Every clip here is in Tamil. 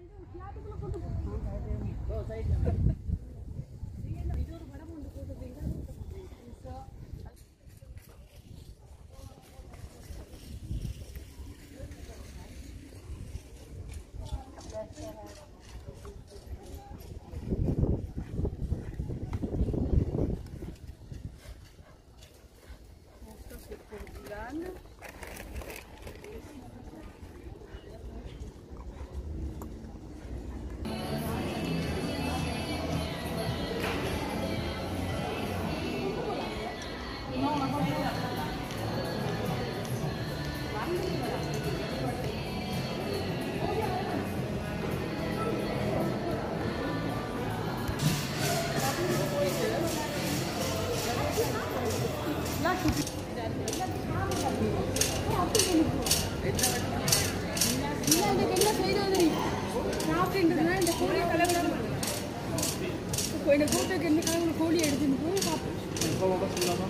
இந்த கூட்டத்துக்கு என்ன காலம் கோழி எடுத்துன்னு போய் சாப்பிட்டு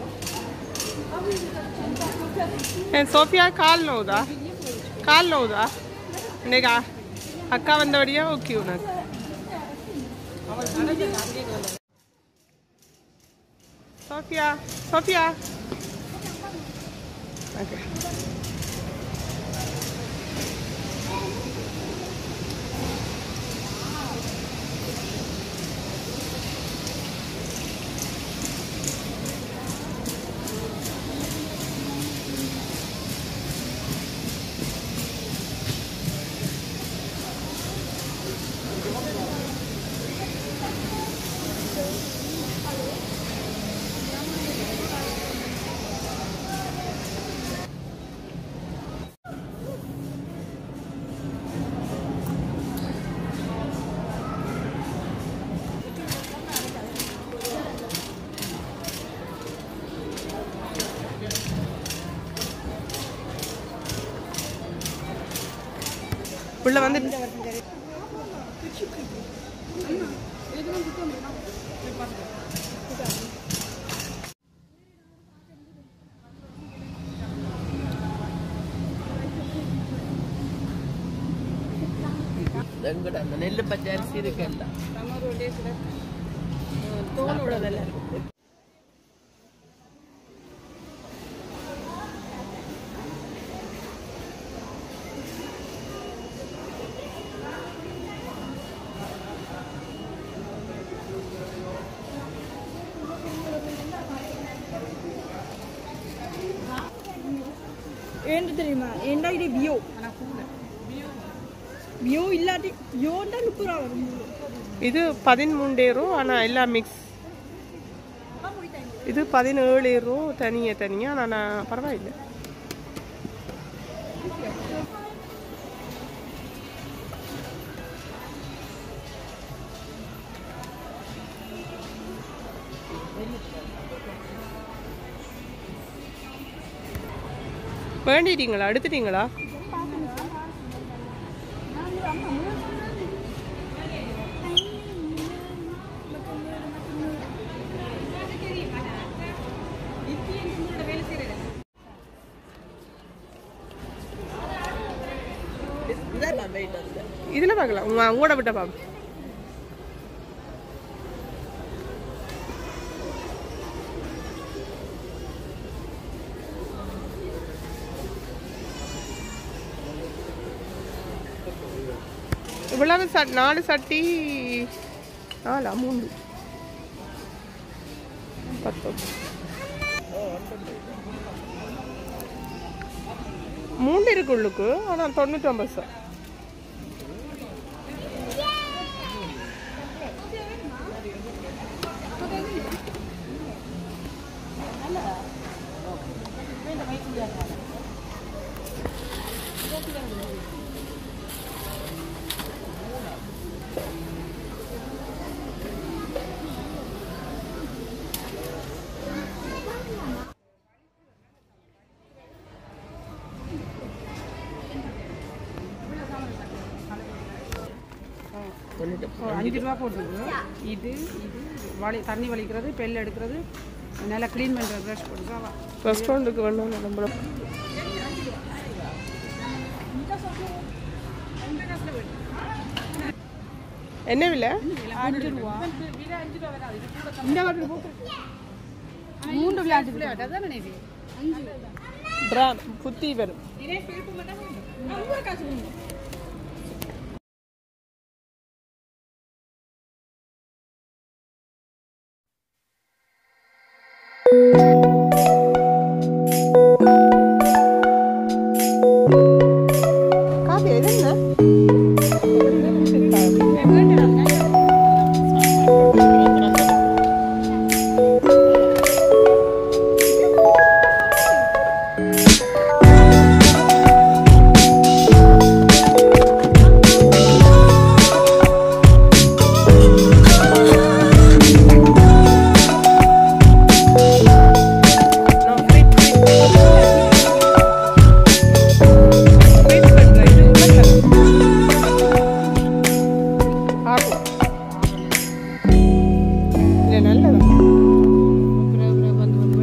ஏன் சோஃபியா கால் நோவுதா கால் நோவுதா இன்னைக்கு அ- அக்கா வந்தபடியா ஓகே உனக்கு சோஃபியா சோஃபியா ஓகே உள்ள வந்து எங்கட அந்த நெல்லு பச்சை அரிசி இருக்குல்ல தோல் உள்ளதல்ல ஏன்னு தெரியுமா ஏண்டா இது வியோ வியோ இல்லாட்டி வியோண்டா முப்பது ரூபா வரும் இது பதிமூண்டேரும் ஆனால் எல்லாம் மிக்ஸ் இது பதினேழேரும் தனியாக தனியாக ஆனால் நான் பரவாயில்லை வேண்டிட்டீங்களா எடுத்துட்டீங்களா இதெல்லாம் வெயிட் அந்த இதில் பார்க்கலாம் உங்க உங்களோட விட்ட பார்ப்போம் இவ்வளவு சட் நாலு சட்டி நாலா மூணு பத்தொன்பது மூணு இருக்கு உள்ளுக்கு ஆனால் தொண்ணூற்றொம்பது சார் தொண்ணூற்றி அஞ்சு ரூபா போட்டுருக்கு இது இது வலி தண்ணி வலிக்கிறது பெல் எடுக்கிறது நல்லா க்ளீன் பண்ணுற ப்ரஷ் போட்டுருக்கா ரெஸ்டாரண்ட்டுக்கு வேணும் நம்புறோம் என்ன விலை அஞ்சு ரூபா இந்த வாட்டி போட்டு மூன்று விளையாட்டு விளையாட்டு அதான் நினைக்கிறேன் ட்ராம் புத்தி வரும் காபி இது என்ன No, wait, wait. Wait பண்றேன். இது உள்ள ஆகும். இது நல்லதா வந்து வந்து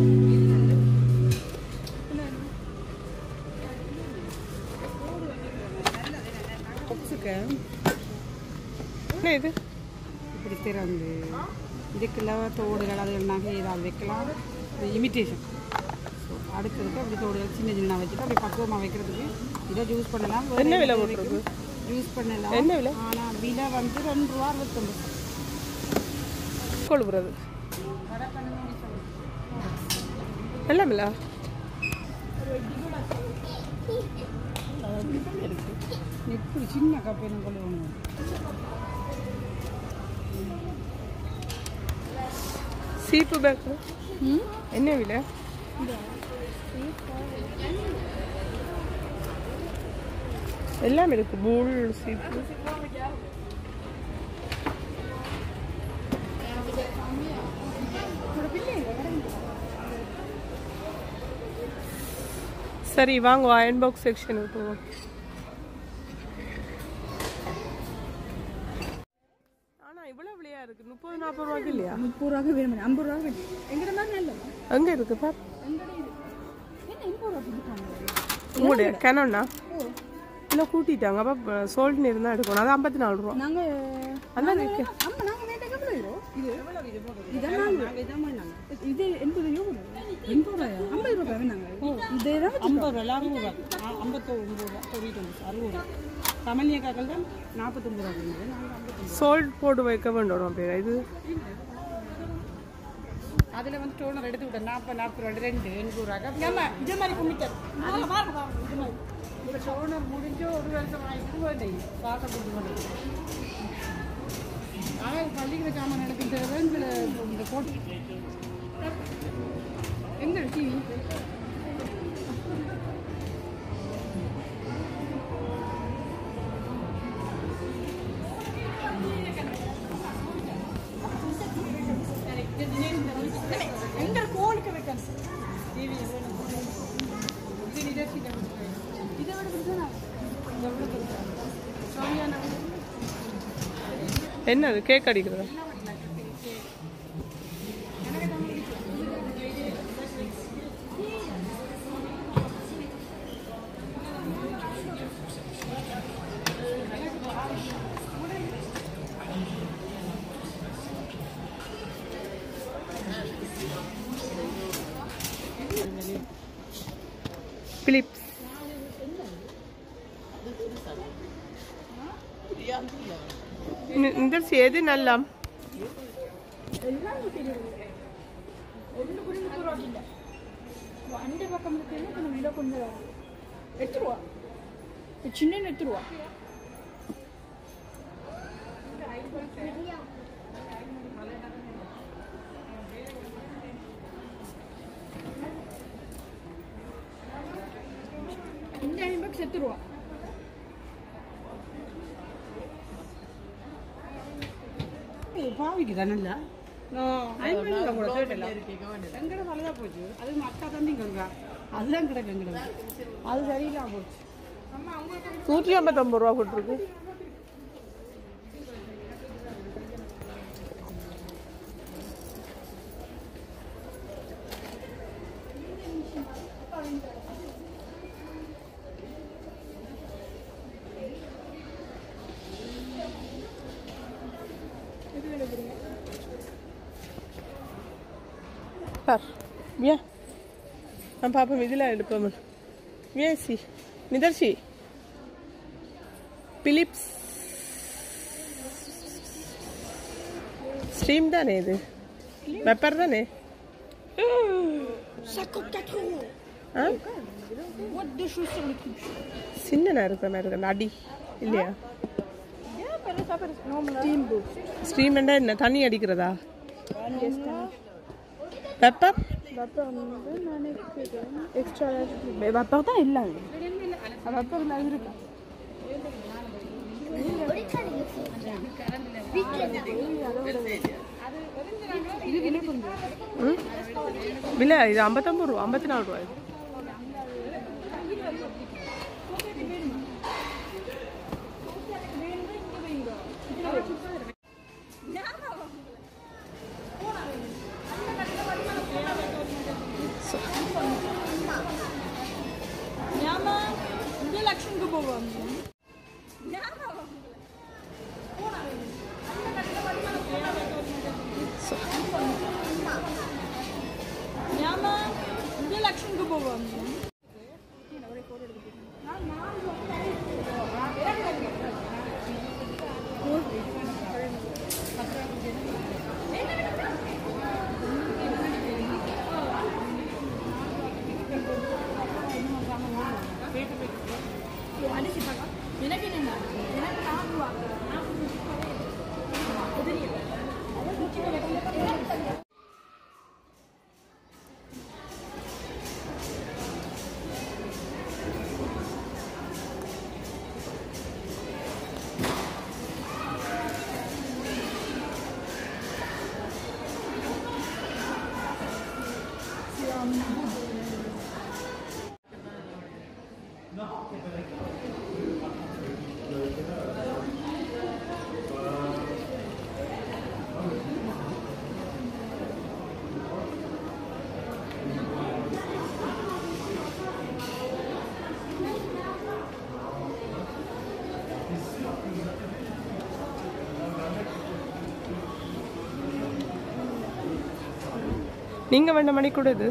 என்ன இது இப்படி திறந்து இதுக்குள்ள தோடுகள் அது நகை ஏதாவது வைக்கலாம் இது இமிட்டேஷன் ஸோ அடுத்ததுக்கு அப்படி தோடுகள் சின்ன சின்ன வச்சுட்டு அப்படி பக்குவமாக வைக்கிறதுக்கு இதை யூஸ் பண்ணலாம் என்ன விலை போட்டிருக்கு? யூஸ் பண்ணலாம் என்ன விலை? ஆனால் விலை வந்து ரெண்டு ரூபா அறுபத்தொம்பது கொழுவுறது எல்லாமில்ல எப்படி சின்ன கப்பு என்ன கொள்ளுவாங்க சீப்பு பேக் என்ன விலை எல்லாம் இருக்கு பூல் சீப்பு சரி வாங்க அயன் பாக்ஸ் செக்ஷனுக்கு போவோம் ஆனா இவ்வளவு விலையா இருக்கு முப்பது நாற்பது ரூபாய்க்கு இல்லையா முப்பது ரூபாய்க்கு வேணும் ஐம்பது ரூபா வேணும் எங்கிட்ட மாதிரி நல்ல அங்க இருக்கு பாப் என்ன எண்பது ரூபா கொடுத்தாங்க உங்களுடைய கனோண்ணா இல்லை கூட்டிட்டாங்க அப்போ சோல்ட்னு இருந்தால் எடுக்கணும் அது ஐம்பத்தி நாலு ரூபா நாங்க அதான் இருக்கு ஆமா நாங்க நேற்று எவ்வளோ இது இதெல்லாம் இது எண்பது ரூபா எண்பது ரூபாயா ஐம்பது ரூபாய் வேணாங்க இதே தான் ஐம்பது ரூபா அறுபது ரூபா ஐம்பத்தொம்பது ரூபா தொண்ணூற்றி அறுபது ரூபா தமிழ்நாக்காக்கள் தான் நாற்பத்தொம்பது ரூபா இருந்தது நாங்கள் ஐம்பத்தொம்பது சோல்ட் போட்டு வைக்க வேண்டும் அப்படியே இது அதில் வந்து டோனர் எடுத்து விட்டேன் நாற்பது நாற்பது ரூபா ரெண்டு எண்பது ரூபா நம்ம இதே மாதிரி கும்பிட்டேன் இப்போ டோனர் முடிஞ்சு ஒரு வருஷம் ஆகிட்டு வேண்டேன் பார்க்க கொடுத்து ஆனால் பள்ளிக்கிற சாமான் எடுக்கின்ற ரேஞ்சில் இந்த போட்டு எங்க டிவி எங்க கோலுக்கு வைக்கணும் டிவி இது நிதர்சிக்க இதை விட பிடிச்சா எவ்வளோ பிடிச்சா சோனியான என்ன அது கேக் அடிக்கிறதா பிலிப்ஸ் இந்த எது நல்லா அந்த பக்கம் இருக்கிறது கொஞ்சம் விலை கொஞ்சம் எட்டு ரூபா சின்ன எட்டு ரூபா இந்த ஐம்பது எட்டு ரூபா பாவிக்கு தானே எங்கட வலதா போச்சு அது அக்கா தம்பி இங்க அதுதான் கிடக்கு எங்கட அது சரியில்லாம போச்சு நூற்றி ஐம்பத்தொம்பது ரூபா போட்டிருக்கு பார் வியா நான் பாப்போம் இதில் எடுப்போம் வியாசி நிதர்ஷி பிலிப்ஸ் ஸ்ட்ரீம் தானே இது வெப்பர் தானே ஆ சின்ன இருக்கிற மாதிரி இருக்கு அந்த அடி இல்லையா ஸ்ட்ரீம் என்ன தண்ணி அடிக்கிறதா வெப்பர் எக்ஸ்ட்ரா வெப்பர் தான் இல்லை வெப்பர் இல்லை இருக்கு ம் விலை இது ஐம்பத்தொம்பது ரூபா ஐம்பத்தி நாலு ரூபா இது நீங்க வேண்ட மணி கூட இது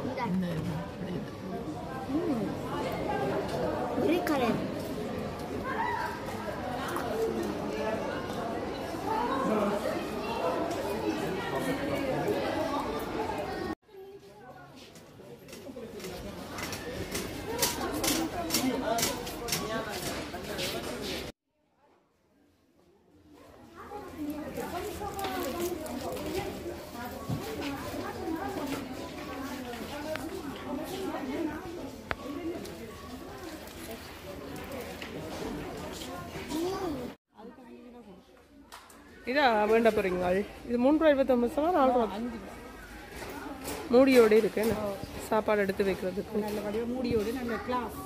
இதா வேண்ட போறீங்க இது மூன்று ரூபா இருபத்தொம்பது சவா நாலு ரூபா மூடியோட இருக்கு என்ன சாப்பாடு எடுத்து வைக்கிறதுக்கு நல்லபடியாக மூடியோடு நல்ல கிளாஸ்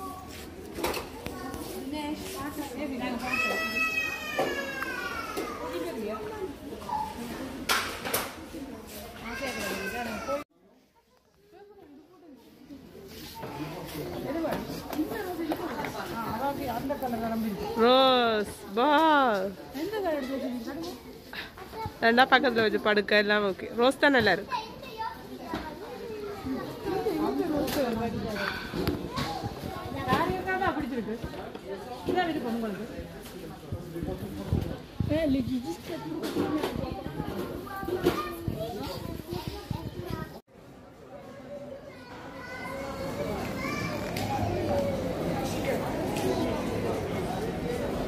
ரோஸ் பா ரெண்டா பக்கத்தில் வச்சு படுக்க எல்லாம் ஓகே ரோஸ் தான் நல்லா இருக்கு பிடிச்சிருக்கு இதான் இது பொங்கலுக்கு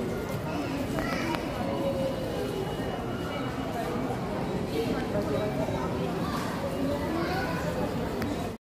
ஆ